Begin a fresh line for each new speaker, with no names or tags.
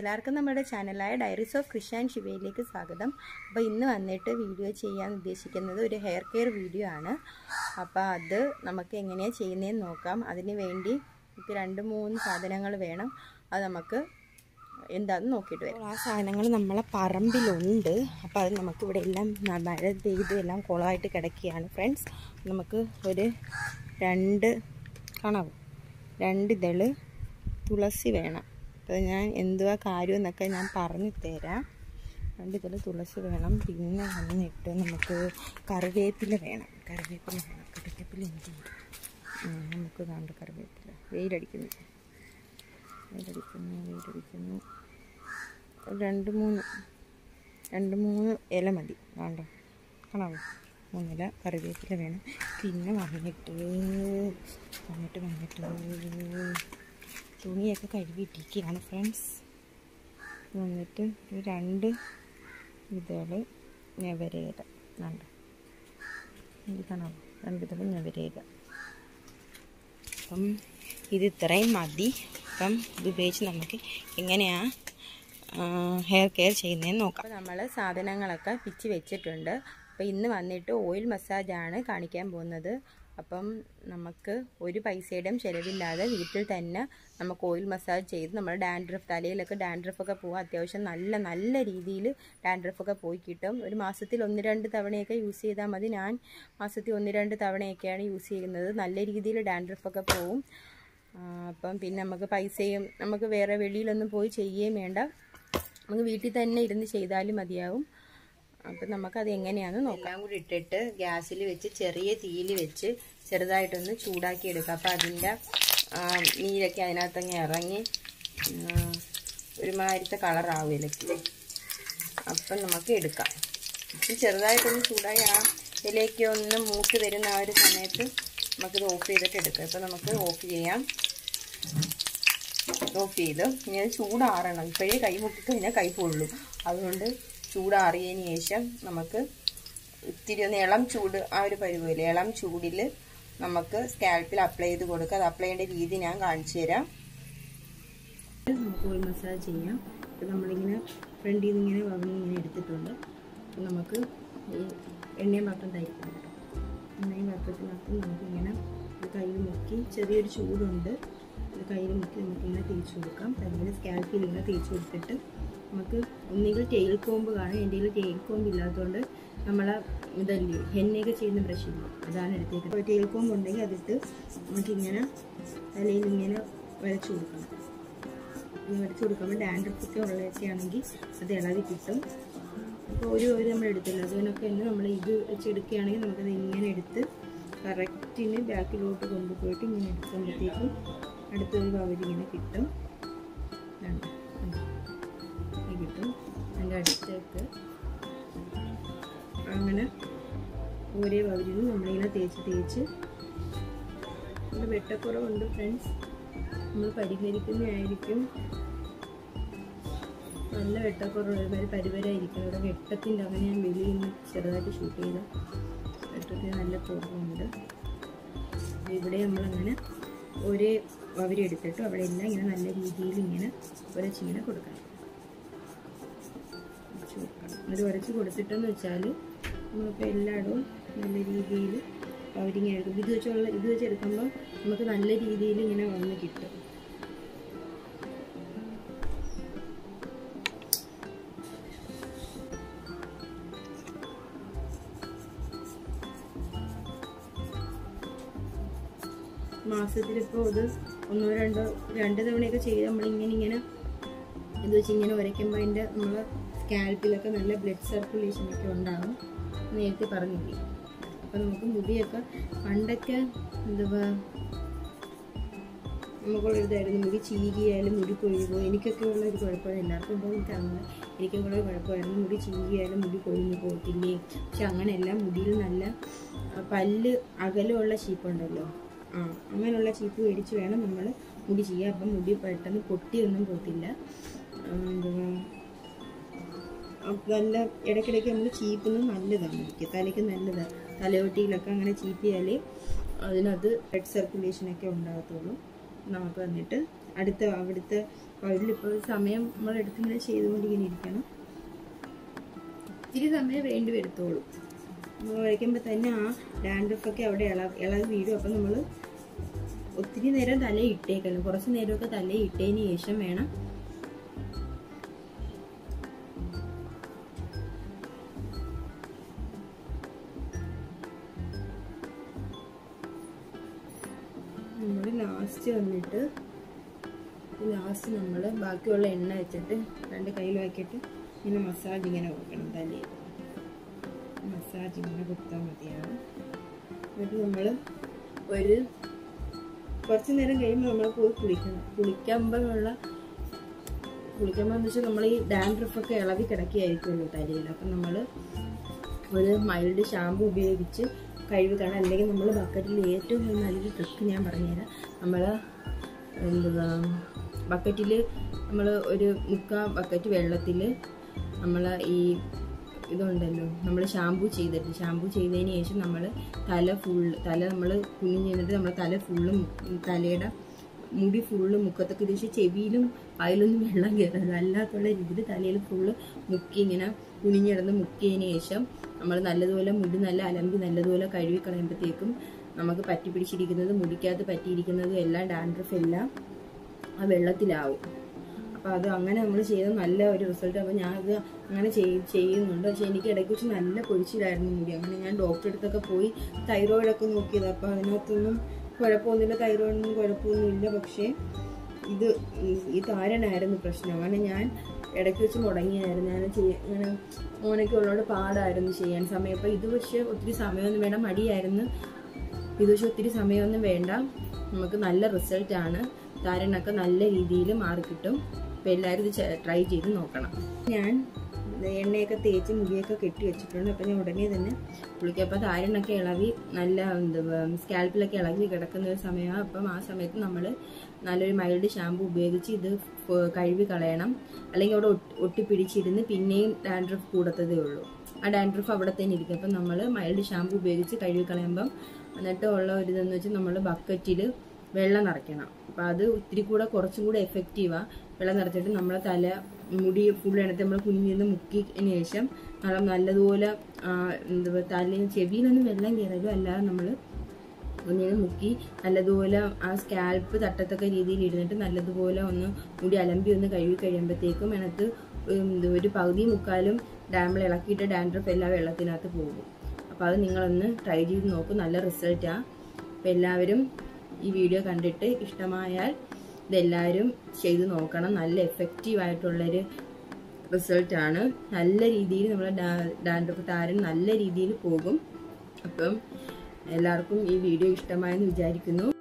എല്ലാവർക്കും നമ്മുടെ ചാനലായ ഡയറീസ് ഓഫ് കൃഷ്ണൻ ശിവയിലേക്ക് സ്വാഗതം അപ്പോൾ ഇന്ന് വന്നിട്ട് വീഡിയോ ചെയ്യാൻ ഉദ്ദേശിക്കുന്നത് ഒരു ഹെയർ കെയർ വീഡിയോ ആണ് അപ്പോൾ അത് നമുക്ക് എങ്ങനെയാണ് ചെയ്യുന്നതെന്ന് നോക്കാം അതിന് വേണ്ടി നമുക്ക് രണ്ട് മൂന്ന് സാധനങ്ങൾ വേണം അത് നമുക്ക് എന്താണെന്ന് നോക്കിയിട്ട് വരാം ആ സാധനങ്ങൾ നമ്മളെ പറമ്പിലുണ്ട് അപ്പോൾ അത് നമുക്ക് ഇവിടെ എല്ലാം മഴ പെയ്ത് എല്ലാം കുളമായിട്ട് കിടക്കുകയാണ് ഫ്രണ്ട്സ് നമുക്ക് ഒരു രണ്ട് കാണാവോ രണ്ട് ഇതള് തുളസി വേണം അപ്പോൾ ഞാൻ എന്തുവാ കാര്യം എന്നൊക്കെ ഞാൻ പറഞ്ഞു തരാം രണ്ട് ഇതിൽ തുളസി വേണം പിന്നെ വന്നിട്ട് നമുക്ക് കറിവേപ്പില വേണം കറിവേപ്പില വേണം കറിവേപ്പില എന്ത് ചെയ്യും നമുക്ക് കണ്ട് കറിവേപ്പില വെയിലടിക്കുന്നു വെയിലടിക്കുന്നു വെയിലടിക്കുന്നു രണ്ട് മൂന്ന് രണ്ട് മൂന്ന് ഇല മതി വേണ്ട കാണാവോ മൂന്നില കറിവേപ്പില വേണം പിന്നെ വന്നിട്ട് വന്നിട്ട് വന്നിട്ട് തുണിയൊക്കെ കഴുകിയിട്ടിരിക്കുകയാണ് ഫ്രണ്ട്സ് വന്നിട്ട് ഒരു രണ്ട് ഇതള് ഞവരയില വേണ്ട ഇത് കാണാമോ രണ്ട് ഇതള് ഞവരയില അപ്പം ഇത് ഇത്രയും മതി അപ്പം ഇത് ഉപയോഗിച്ച് നമുക്ക് എങ്ങനെയാണ് ഹെയർ കെയർ ചെയ്യുന്നതെന്ന് നോക്കാം അപ്പോൾ നമ്മൾ സാധനങ്ങളൊക്കെ പിച്ച് വെച്ചിട്ടുണ്ട് അപ്പോൾ ഇന്ന് വന്നിട്ട് ഓയിൽ മസാജാണ് കാണിക്കാൻ പോകുന്നത് അപ്പം നമുക്ക് ഒരു പൈസയുടെയും ചിലവില്ലാതെ വീട്ടിൽ തന്നെ നമുക്ക് ഓയിൽ മസാജ് ചെയ്ത് നമ്മൾ ഡാൻഡ്രഫ് തലയിലൊക്കെ ഡാൻഡ്രഫൊക്കെ പോകാം അത്യാവശ്യം നല്ല നല്ല രീതിയിൽ ഡാൻഡ്രഫൊക്കെ പോയി കിട്ടും ഒരു മാസത്തിൽ ഒന്ന് രണ്ട് തവണയൊക്കെ യൂസ് ചെയ്താൽ മതി ഞാൻ മാസത്തിൽ ഒന്ന് രണ്ട് തവണയൊക്കെയാണ് യൂസ് ചെയ്യുന്നത് നല്ല രീതിയിൽ ഡാൻഡ്രഫൊക്കെ പോവും അപ്പം പിന്നെ നമുക്ക് പൈസയും നമുക്ക് വേറെ വെളിയിലൊന്നും പോയി ചെയ്യുകയും വേണ്ട നമുക്ക് വീട്ടിൽ തന്നെ ഇരുന്ന് ചെയ്താലും മതിയാവും അപ്പം നമുക്കത് എങ്ങനെയാണെന്ന് നോക്കാം എല്ലാം കൂടി ഇട്ടിട്ട് ഗ്യാസിൽ വെച്ച് ചെറിയ തീയിൽ വെച്ച് ചെറുതായിട്ടൊന്ന് ചൂടാക്കി എടുക്കുക അപ്പം അതിൻ്റെ നീരൊക്കെ അതിനകത്തങ്ങ് ഇറങ്ങി ഒരുമാതിരത്തെ കളറാവും ഇലക്ക് അപ്പം നമുക്ക് എടുക്കാം ചെറുതായിട്ടൊന്ന് ചൂടായി ആ ഇലയ്ക്ക് ഒന്ന് മൂത്ത് വരുന്ന ആ ഒരു സമയത്ത് നമുക്കിത് ഓഫ് ചെയ്തിട്ട് എടുക്കാം ഇപ്പം നമുക്ക് ഓഫ് ചെയ്യാം ഓഫ് ചെയ്ത് ഇനി അത് ചൂടാറണം ഇപ്പോഴേ കൈ മുട്ടി കഴിഞ്ഞാൽ കൈ പൊള്ളും അതുകൊണ്ട് ചൂടാറിയതിന് ശേഷം നമുക്ക് ഇത്തിരി ഒന്ന് ഇളം ചൂട് ആ ഒരു പരുവില്ല ഇളം ചൂടിൽ നമുക്ക് സ്കാൽപ്പിൽ അപ്ലൈ ചെയ്ത് കൊടുക്കുക അത് അപ്ലൈ ചെയ്യേണ്ട രീതി ഞാൻ കാണിച്ചു തരാം നമുക്ക് ഓയിൽ മസാജ് ചെയ്യാം ഇപ്പം നമ്മളിങ്ങനെ ഫ്രണ്ടിൽ നിന്ന് ഇങ്ങനെ വന്ന് ഇങ്ങനെ എടുത്തിട്ടുണ്ട് അപ്പം നമുക്ക് ഈ എണ്ണയും പാത്രം തയ്ക്കണം എണ്ണയും പാത്രത്തിനകത്ത് നമുക്കിങ്ങനെ കയ്യിൽ മുക്കി ചെറിയൊരു ചൂടുണ്ട് ഇത് കയ്യിൽ മുക്കി നമുക്കിങ്ങനെ തേച്ച് കൊടുക്കാം കയ്യിൽ സ്കാൽപ്പിൽ ഇങ്ങനെ തേച്ച് കൊടുത്തിട്ട് നമുക്ക് ഒന്നുകിൽ ടെയിൽ കോമ്പ് കാണും എൻ്റെ കയ്യിൽ ടെയിൽ കോമ്പ് ഇല്ലാത്തതുകൊണ്ട് നമ്മളെ ഇതല്ലേ ഹെന്നയൊക്കെ ചെയ്യുന്ന ബ്രഷ് ഇല്ല അതാണ് എടുത്തേക്കുന്നത് അപ്പോൾ ടെയിൽ കോമ്പ് ഉണ്ടെങ്കിൽ അതിട്ട് നമുക്കിങ്ങനെ തലയിൽ ഇങ്ങനെ വരച്ചു കൊടുക്കണം ഇങ്ങനെ വരച്ചു കൊടുക്കുമ്പോൾ ഡാൻഡ്രഫൊക്കെ ഉള്ളതൊക്കെ ആണെങ്കിൽ അത് ഇളകി കിട്ടും അപ്പോൾ ഒരു ഒരു നമ്മൾ എടുത്തില്ല അതിനൊക്കെ തന്നെ നമ്മൾ ഇത് വെച്ചെടുക്കുകയാണെങ്കിൽ നമുക്കത് ഇങ്ങനെ എടുത്ത് കറക്റ്റിന് ബാക്കിലോട്ട് കൊണ്ടുപോയിട്ട് ഇങ്ങനെ എടുക്കുമ്പോഴത്തേക്കും അടുത്തൊരു പകുതി ഇങ്ങനെ കിട്ടും കിട്ടും അതിൻ്റെ അടുത്തേക്ക് അങ്ങനെ ഓരോ പകുതിയും നമ്മളിങ്ങനെ തേച്ച് തേച്ച് നമ്മുടെ വെട്ടക്കുറവുണ്ട് ഫ്രണ്ട്സ് നമ്മൾ പരിഹരിക്കുന്നതായിരിക്കും നല്ല വെട്ടക്കുറവ് ഒരുമാതിരി പരിവരായിരിക്കും ഇവിടെ വെട്ടത്തിൻ്റെ അങ്ങനെ ഞാൻ വെളിയിൽ നിന്ന് ചെറുതായിട്ട് ഷൂട്ട് ചെയ്ത വെട്ടത്തിന് നല്ല കുറവുണ്ട് ഇവിടെ നമ്മളങ്ങനെ ഒരേ അവരെടുത്തിട്ട് അവിടെ എല്ലാം ഇങ്ങനെ നല്ല രീതിയിൽ ഇങ്ങനെ ഉരച്ചിങ്ങനെ കൊടുക്കണം ഉരച്ച് കൊടുക്കണം അത് ഉരച്ച് കൊടുത്തിട്ടെന്ന് വെച്ചാൽ നമ്മളിപ്പോൾ എല്ലായിടവും നല്ല രീതിയിൽ അവരിങ്ങനെ എടുക്കും ഇത് വെച്ചുള്ള ഇത് വെച്ചെടുക്കുമ്പോൾ നമുക്ക് നല്ല രീതിയിൽ ഇങ്ങനെ വന്ന് കിട്ടും മാസത്തിലിപ്പോൾ ഇത് ഒന്നോ രണ്ടോ രണ്ട് തവണയൊക്കെ ചെയ്ത് നമ്മളിങ്ങനെ ഇങ്ങനെ ഇത് വെച്ച് ഇങ്ങനെ ഉരയ്ക്കുമ്പോൾ അതിൻ്റെ നമ്മൾ സ്കാൽപ്പിലൊക്കെ നല്ല ബ്ലഡ് സർക്കുലേഷനൊക്കെ ഉണ്ടാകും നേരത്തെ പറഞ്ഞില്ലേ അപ്പം നമുക്ക് മുടിയൊക്കെ പണ്ടൊക്കെ എന്തുവാ നമുക്കുള്ള ഇതായിരുന്നു മുടി ചീകിയാലും മുടി കൊഴിയുമോ എനിക്കൊക്കെ ഉള്ള ഒരു കുഴപ്പമാണ് എല്ലാവർക്കും ഉണ്ടോ എനിക്കറിയില്ല എനിക്കൊക്കെ ഉള്ള കുഴപ്പമായിരുന്നു മുടി ചീകിയാലും മുടി കൊഴിഞ്ഞു പോകത്തില്ലേ പക്ഷെ അങ്ങനെയല്ല മുടിയിൽ നല്ല പല്ല് അകലമുള്ള ചീപ്പുണ്ടല്ലോ ആ അങ്ങനെയുള്ള ചീപ്പ് മേടിച്ച് വേണം നമ്മൾ മുടി ചെയ്യാൻ അപ്പം മുടി പെട്ടെന്ന് പൊട്ടിയൊന്നും പോകത്തില്ല എന്തുവാ നല്ല ഇടയ്ക്കിടയ്ക്ക് നമ്മൾ ചീപ്പുന്നത് നല്ലതാണ് മുടിക്ക് തലയ്ക്ക് നല്ലതാണ് തലയോട്ടിയിലൊക്കെ അങ്ങനെ ചീപ്പിയാൽ അതിനകത്ത് ബ്ലഡ് സർക്കുലേഷനൊക്കെ ഉണ്ടാകത്തുള്ളൂ നമുക്ക് വന്നിട്ട് അടുത്ത അവിടുത്തെ അതിലിപ്പോൾ സമയം നമ്മൾ എടുത്തിങ്ങനെ ചെയ്തുകൊണ്ടിങ്ങനെ ഇരിക്കണം ഇത്തിരി സമയം വേണ്ടി വരത്തുള്ളൂ നമ്മൾ വരയ്ക്കുമ്പോൾ തന്നെ ആ ഡാൻഡ്രഫൊക്കെ അവിടെ ഇള ഇളകി വീഴും അപ്പം നമ്മൾ ഒത്തിരി നേരം തല ഇട്ടേക്കണം കുറച്ച് നേരമൊക്കെ തല ഇട്ടതിന് ശേഷം വേണം നമ്മൾ ലാസ്റ്റ് വന്നിട്ട് ലാസ്റ്റ് നമ്മൾ ബാക്കിയുള്ള എണ്ണ വെച്ചിട്ട് രണ്ട് കയ്യിൽ വയ്ക്കിട്ട് ഇങ്ങനെ മസാജ് ഇങ്ങനെ കൊടുക്കണം തലയിൽ മസാജ് ഇങ്ങനെ കൊടുത്താൽ മതിയാണ് എന്നിട്ട് നമ്മൾ ഒരു കുറച്ച് നേരം കഴിയുമ്പോൾ നമ്മൾ പോയി കുളിക്കണം കുളിക്കുമ്പോഴുള്ള കുളിക്കുമ്പോൾ എന്ന് വെച്ചാൽ നമ്മൾ ഈ ഡാൻഡ്രഫൊക്കെ ഇളവി കിടക്കുകയായിരിക്കുമല്ലോ തലയിൽ അപ്പം നമ്മൾ ഒരു മൈൽഡ് ഷാമ്പു ഉപയോഗിച്ച് കഴുകുകയാണ് അല്ലെങ്കിൽ നമ്മൾ ബക്കറ്റിൽ ഏറ്റവും നല്ലൊരു ട്രിക്ക് ഞാൻ പറഞ്ഞുതരാം നമ്മൾ എന്തുവാ ബക്കറ്റിൽ നമ്മൾ ഒരു മുക്കാൽ ബക്കറ്റ് വെള്ളത്തിൽ നമ്മൾ ഈ ഇതുണ്ടല്ലോ നമ്മൾ ഷാമ്പു ചെയ്തിട്ട് ഷാമ്പു ചെയ്തതിന് ശേഷം നമ്മൾ തല ഫുള്ള് തല നമ്മൾ കുഞ്ഞു ചെയ്തിട്ട് നമ്മൾ തല ഫുള്ള് തലയുടെ മുടി ഫുള്ള് മുഖത്തൊക്കെ ഇത് പക്ഷേ ചെവിയിലും അതിലൊന്നും വെള്ളം കയറരുത് അല്ലാത്തുള്ള രീതിയിൽ തലയിൽ ഫുള്ള് മുക്കി ഇങ്ങനെ കുനിഞ്ഞിടന്ന് മുക്കിയതിന് ശേഷം നമ്മൾ നല്ലതുപോലെ മുടി നല്ല അലമ്പി നല്ലതുപോലെ കഴുകി കളയുമ്പോഴത്തേക്കും നമുക്ക് പറ്റി പിടിച്ചിരിക്കുന്നത് മുടിക്കകത്ത് പറ്റിയിരിക്കുന്നതും എല്ലാം ഡാൻഡ്രഫ് എല്ലാം ആ വെള്ളത്തിലാവും അപ്പോൾ അത് അങ്ങനെ നമ്മൾ ചെയ്ത നല്ല ഒരു റിസൾട്ട് അപ്പോൾ ഞാൻ അത് അങ്ങനെ ചെയ്- ചെയ്യുന്നുണ്ട് പക്ഷേ എനിക്ക് ഇടയ്ക്ക് വെച്ച് നല്ല പൊഴിച്ചിലായിരുന്നു മുടി അങ്ങനെ ഞാൻ ഡോക്ടറെ അടുത്തൊക്കെ പോയി തൈറോയിഡൊക്കെ നോക്കിയത് അപ്പോൾ അതിനകത്തൊന്നും കുഴപ്പമൊന്നുമില്ല തൈറോയിഡൊന്നും കുഴപ്പമൊന്നുമില്ല പക്ഷേ ഇത് ഈ- ഈ താരനായിരുന്നു പ്രശ്നം അങ്ങനെ ഞാൻ ഇടയ്ക്ക് വെച്ച് മുടങ്ങിയായിരുന്നു ഞാൻ ചെയ്യ ഇങ്ങനെ മോനൊക്കെ ഉള്ളതുകൊണ്ട് പാടായിരുന്നു ചെയ്യാൻ സമയം അപ്പോൾ ഇത് പക്ഷേ ഒത്തിരി സമയമൊന്നും വേണ്ട മടിയായിരുന്നു ഇത് പക്ഷേ ഒത്തിരി സമയമൊന്നും വേണ്ട നമുക്ക് നല്ല റിസൾട്ടാണ് താരനൊക്കെ നല്ല രീതിയിൽ മാറി കിട്ടും അപ്പോൾ എല്ലാവരും ഇത് ട്രൈ ചെയ്ത് നോക്കണം ഞാൻ എണ്ണയൊക്കെ തേച്ച് മുടിയൊക്കെ കെട്ടി വെച്ചിട്ടുണ്ട് അപ്പം ഞാൻ ഉടനെ തന്നെ കുളിക്കുക അപ്പോൾ താരനൊക്കെ ഇളവി നല്ല എന്തുവാ സ്കാൽപ്പിലൊക്കെ ഇളകി കിടക്കുന്ന ഒരു സമയമാണ് അപ്പം ആ സമയത്ത് നമ്മൾ നല്ലൊരു മൈൽഡ് ഷാമ്പു ഉപയോഗിച്ച് ഇത് ഫ- കഴുകി കളയണം അല്ലെങ്കിൽ അവിടെ ഒട്ടി ഒട്ടിപ്പിടിച്ചിരുന്ന് പിന്നെയും ഡാൻഡ്രഫ് കൂടത്തതേ ഉള്ളൂ ആ ഡാൻഡ്രഫ് അവിടെ തന്നെ ഇരിക്കും അപ്പം നമ്മൾ മൈൽഡ് ഷാമ്പു ഉപയോഗിച്ച് കഴുകി കളയുമ്പം എന്നിട്ട് ഉള്ള ഒരു ഇതെന്ന് വെച്ചാൽ നമ്മൾ ബക്കറ്റിൽ വെള്ളം നിറയ്ക്കണം അപ്പം അത് ഒത്തിരി കൂടെ കുറച്ചും കൂടെ എഫക്റ്റീവാണ് വെള്ളം നിറച്ചിട്ട് നമ്മളെ തല മുടി ഫുൾ എടുത്ത് നമ്മൾ കുഞ്ഞിന്ന് മുക്കിയതിന് ശേഷം നമ്മൾ നല്ലതുപോലെ ആ, എന്തുവാ തലയും ചെവിയിലൊന്നും വെള്ളം കയറലും അല്ലാതെ നമ്മൾ കുഞ്ഞിനെ മുക്കി നല്ലതുപോലെ ആ സ്കാൽപ്പ് തട്ടത്തക്ക രീതിയിൽ ഇരുന്നിട്ട് നല്ലതുപോലെ ഒന്ന് മുടി അലമ്പി ഒന്ന് കഴുകി കഴിയുമ്പോഴത്തേക്കും അതിനകത്ത് എന്ത് ഒരു പകുതി മുക്കാലും ഡാമിൽ ഇളക്കിയിട്ട് ഡാൻഡ്രഫ് എല്ലാ വെള്ളത്തിനകത്ത് പോകും അപ്പോൾ അത് നിങ്ങളൊന്ന് ട്രൈ ചെയ്ത് നോക്കും നല്ല റിസൾട്ടാണ് അപ്പോൾ എല്ലാവരും ഈ വീഡിയോ കണ്ടിട്ട് ഇഷ്ടമായാൽ ഇതെല്ലാവരും ചെയ്ത് നോക്കണം നല്ല എഫക്റ്റീവ് ആയിട്ടുള്ളൊരു റിസൾട്ടാണ് നല്ല രീതിയിൽ നമ്മളെ ഡാൻഡ്രഫ് താരൻ നല്ല രീതിയിൽ പോകും അപ്പം എല്ലാവർക്കും ഈ വീഡിയോ ഇഷ്ടമായെന്ന് വിചാരിക്കുന്നു